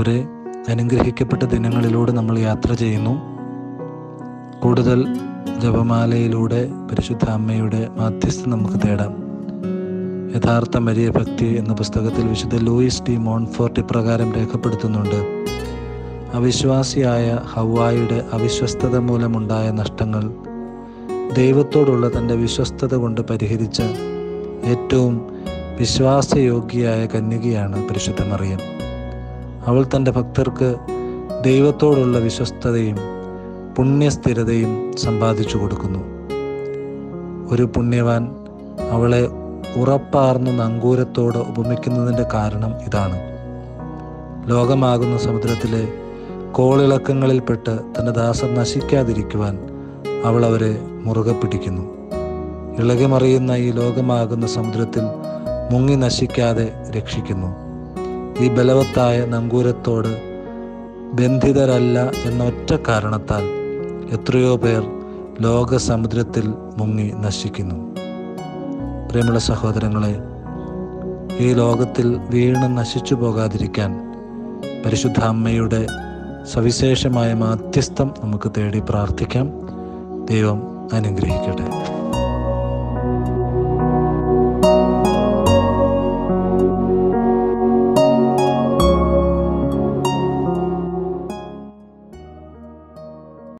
പ്രിയമുള്ളവരെ അനുഗ്രഹിക്കപ്പെട്ട ദിനങ്ങളിലൂടെ നമ്മൾ യാത്ര ചെയ്യുന്നു കൂടുതൽ ജപമാലയിലൂടെ പരിശുദ്ധ അമ്മയുടെ മാധ്യസ്ഥം നമുക്ക് തേടാം യഥാർത്ഥ മരിയ ഭക്തി എന്ന പുസ്തകത്തിൽ വിശുദ്ധ ലൂയിസ് ഡി മോൺഫോർട്ട് ഇപ്രകാരം രേഖപ്പെടുത്തുന്നുണ്ട് അവിശ്വാസിയായ ഹവായുടെ അവിശ്വസ്തത മൂലമുണ്ടായ നഷ്ടങ്ങൾ ദൈവത്തോടുള്ള തൻ്റെ വിശ്വസ്തത കൊണ്ട് പരിഹരിച്ച ഏറ്റവും വിശ്വാസയോഗ്യയായ കന്യകയാണ് പരിശുദ്ധ മറിയം അവൾ തൻ്റെ ഭക്തർക്ക് ദൈവത്തോടുള്ള വിശ്വസ്തതയും പുണ്യസ്ഥിരതയും സമ്പാദിച്ചു കൊടുക്കുന്നു ഒരു പുണ്യവാൻ അവളെ ഉറപ്പാർന്ന നങ്കൂരത്തോട് ഉപമിക്കുന്നതിൻ്റെ കാരണം ഇതാണ് ലോകമാകുന്ന സമുദ്രത്തിലെ കോളിളക്കങ്ങളിൽപ്പെട്ട് തൻ്റെ ദാസർ നശിക്കാതിരിക്കുവാൻ അവൾ അവരെ മുറുകെ പിടിക്കുന്നു ഇളകിമറിയുന്ന ഈ ലോകമാകുന്ന സമുദ്രത്തിൽ മുങ്ങി നശിക്കാതെ രക്ഷിക്കുന്നു ഈ ബലവത്തായ നങ്കൂരത്തോട് ബന്ധിതരല്ല എന്ന ഒറ്റ കാരണത്താൽ എത്രയോ പേർ ലോക സമുദ്രത്തിൽ മുങ്ങി നശിക്കുന്നു പ്രിയമുള്ള സഹോദരങ്ങളെ ഈ ലോകത്തിൽ വീണ് നശിച്ചു പോകാതിരിക്കാൻ പരിശുദ്ധ അമ്മയുടെ സവിശേഷമായ മാധ്യസ്ഥം നമുക്ക് തേടി പ്രാർത്ഥിക്കാം ദൈവം അനുഗ്രഹിക്കട്ടെ